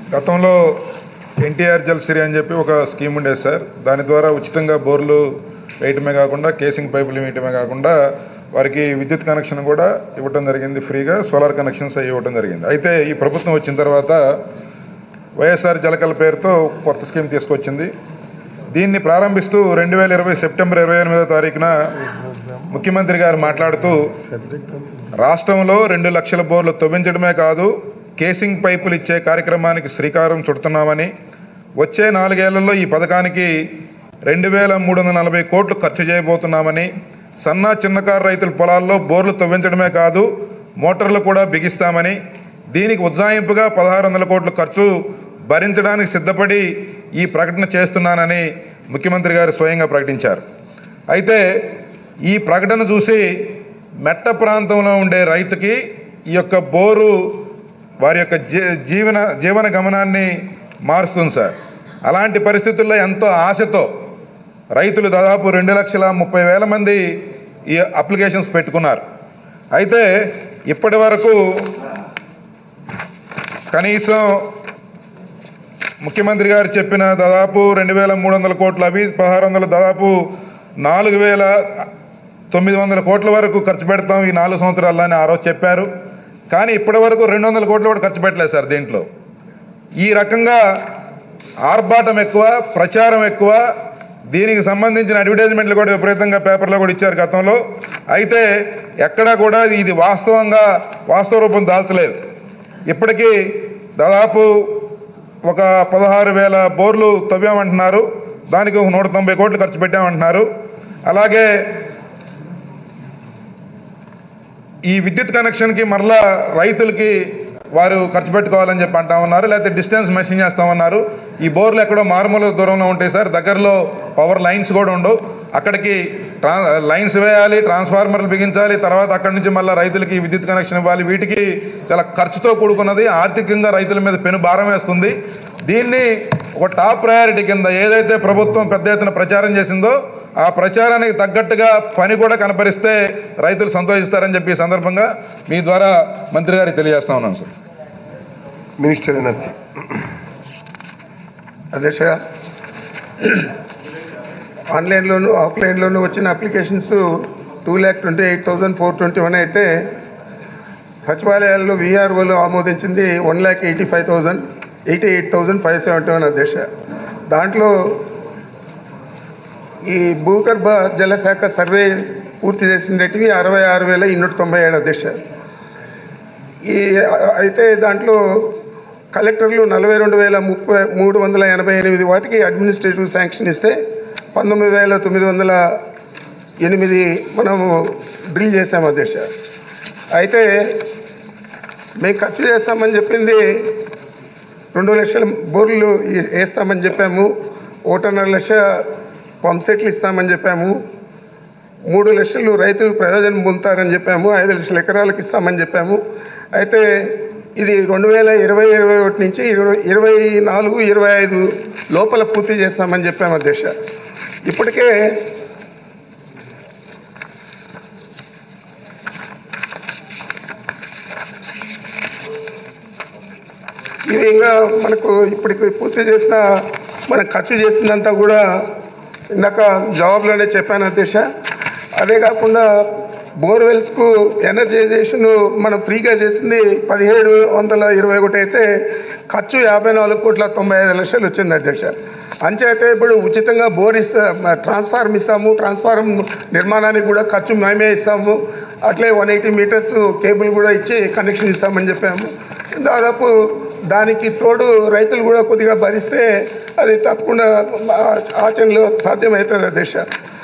గతంలో ఎన్టీఆర్ జల్సిరి అని చెప్పి ఒక స్కీమ్ ఉండేది సార్ దాని ద్వారా ఉచితంగా బోర్లు వేయటమే కాకుండా కేసింగ్ పైపులు వేయటమే కాకుండా వారికి విద్యుత్ కనెక్షన్ కూడా ఇవ్వటం జరిగింది ఫ్రీగా సోలార్ కనెక్షన్స్ అవి ఇవ్వటం జరిగింది అయితే ఈ ప్రభుత్వం వచ్చిన తర్వాత వైఎస్ఆర్ జలకల పేరుతో కొత్త స్కీమ్ తీసుకొచ్చింది దీన్ని ప్రారంభిస్తూ రెండు వేల ఇరవై సెప్టెంబర్ ఇరవై ఎనిమిదో తారీఖున ముఖ్యమంత్రి గారు మాట్లాడుతూ రాష్ట్రంలో రెండు లక్షల బోర్లు తవ్వించడమే కాదు కేసింగ్ పైపులు ఇచ్చే కార్యక్రమానికి శ్రీకారం చుడుతున్నామని వచ్చే నాలుగేళ్లలో ఈ పథకానికి రెండు వేల మూడు వందల నలభై కోట్లు ఖర్చు చేయబోతున్నామని సన్న చిన్నకారు రైతుల పొలాల్లో బోర్లు తవ్వించడమే కాదు మోటార్లు కూడా బిగిస్తామని దీనికి ఉజ్జాయింపుగా పదహారు వందల కోట్ల ఖర్చు భరించడానికి సిద్ధపడి ఈ ప్రకటన చేస్తున్నానని ముఖ్యమంత్రి గారు స్వయంగా ప్రకటించారు అయితే ఈ ప్రకటన చూసి మెట్ట ప్రాంతంలో ఉండే రైతుకి ఈ యొక్క బోరు వారి యొక్క జీ జీవన జీవన గమనాన్ని మారుస్తుంది సార్ అలాంటి పరిస్థితుల్లో ఎంతో ఆశతో రైతులు దాదాపు రెండు లక్షల ముప్పై వేల మంది ఈ అప్లికేషన్స్ పెట్టుకున్నారు అయితే ఇప్పటి వరకు కనీసం ముఖ్యమంత్రి గారు చెప్పిన దాదాపు రెండు వేల మూడు వందల కోట్లు అవి పదహారు వందలు దాదాపు నాలుగు వేల తొమ్మిది వందల కోట్ల వరకు ఖర్చు పెడతాం ఈ నాలుగు సంవత్సరాల్లో అని ఆ రోజు చెప్పారు కానీ ఇప్పటి వరకు రెండు వందల కోట్లు కూడా ఖర్చు పెట్టలేదు సార్ దీంట్లో ఈ రకంగా ఆర్భాటం ఎక్కువ ప్రచారం ఎక్కువ దీనికి సంబంధించిన అడ్వర్టైజ్మెంట్లు కూడా విపరీతంగా పేపర్లో కూడా ఇచ్చారు గతంలో అయితే ఎక్కడా కూడా ఇది వాస్తవంగా వాస్తవ రూపం దాల్చలేదు ఇప్పటికీ దాదాపు ఒక పదహారు వేల బోర్లు తవ్వామంటున్నారు దానికి ఒక నూట తొంభై కోట్లు ఖర్చు పెట్టామంటున్నారు అలాగే ఈ విద్యుత్ కనెక్షన్కి మరలా రైతులకి వారు ఖర్చు పెట్టుకోవాలని చెప్పి అంటా ఉన్నారు లేకపోతే డిస్టెన్స్ మెషిన్ చేస్తామన్నారు ఈ బోర్లు ఎక్కడో మారుమూల దూరంలో ఉంటాయి సార్ దగ్గరలో పవర్ లైన్స్ కూడా ఉండవు అక్కడికి ట్రా లైన్స్ వేయాలి ట్రాన్స్ఫార్మర్లు బిగించాలి తర్వాత అక్కడి నుంచి మళ్ళీ రైతులకి విద్యుత్ కనెక్షన్ ఇవ్వాలి వీటికి చాలా ఖర్చుతో కూడుకున్నది ఆర్థికంగా రైతుల మీద పెను భారం వేస్తుంది దీన్ని ఒక టాప్ ప్రయారిటీ కింద ఏదైతే ప్రభుత్వం పెద్ద ఎత్తున ప్రచారం చేసిందో ఆ ప్రచారానికి తగ్గట్టుగా పని కూడా కనపరిస్తే రైతులు సంతోషిస్తారని చెప్పి ఈ సందర్భంగా మీ ద్వారా మంత్రి గారికి తెలియజేస్తా ఉన్నాను సార్ మినిస్టర్ ఎనర్జీ అధ్యక్ష ఆన్లైన్లోను ఆఫ్లైన్లోను వచ్చిన applications two lakh twenty eight thousand four twenty one అయితే సచివాలయాల్లో విఆర్ఓలు ఆమోదించింది one lakh eighty five thousand eighty eight thousand five seventy one అధ్యక్ష దాంట్లో ఈ భూగర్భ జలశాఖ సర్వే పూర్తి చేసినటివి అరవై ఆరు వేల ఇన్నూట తొంభై ఏడు అధ్యక్ష ఈ అయితే దాంట్లో కలెక్టర్లు నలభై రెండు వేల ముప్పై మూడు వందల ఎనభై ఎనిమిది వాటికి అడ్మినిస్ట్రేటివ్ శాంక్షన్ ఇస్తే పంతొమ్మిది వేల తొమ్మిది వందల ఎనిమిది మనము డ్రిల్ చేసాము అధ్యక్ష అయితే మేము ఖర్చు చేస్తామని చెప్పింది రెండు లక్షల బోర్లు ఈ- వేస్తామని చెప్పాము ఒకటిన్నర లక్ష పంప్ సెట్లు ఇస్తామని చెప్పాము మూడు లక్షలు రైతులు ప్రయోజనం పొందుతారని చెప్పాము ఐదు లక్షల ఎకరాలకు ఇస్తామని చెప్పాము అయితే ఇది రెండు వేల ఇరవై ఇరవై ఒకటి నుంచి ఇరవై ఇరవై నాలుగు ఇరవై ఐదు లోపల పూర్తి చేస్తామని చెప్పాము అధ్యక్ష ఇప్పటికే ఇది ఇంకా మనకు ఇప్పటికి పూర్తి చేసిన మనం ఖర్చు చేసిందంతా కూడా ఇందాక జవాబులోనే చెప్పాను అధ్యక్ష అదే కాకుండా బోర్వెల్స్కు ఎనర్జైజేషన్ మనం ఫ్రీగా చేసింది పదిహేడు వందల ఇరవై ఒకటి అయితే ఖర్చు యాభై నాలుగు కోట్ల తొంభై ఐదు లక్షలు వచ్చింది అధ్యక్ష అంచేతే ఇప్పుడు ఉచితంగా బోర్ ఇస్తా ట్రాన్స్ఫార్మ్ ఇస్తాము ట్రాన్స్ఫార్మ్ నిర్మాణానికి కూడా ఖర్చు మేమే ఇస్తాము అట్లే వన్ ఎయిటీ మీటర్స్ కేబుల్ కూడా ఇచ్చి కనెక్షన్ ఇస్తామని చెప్పాము దాదాపు దానికి తోడు రైతులు కూడా కొద్దిగా భరిస్తే అది తప్పకుండా ఆ- ఆచరణలో సాధ్యమవుతుంది అధ్యక్ష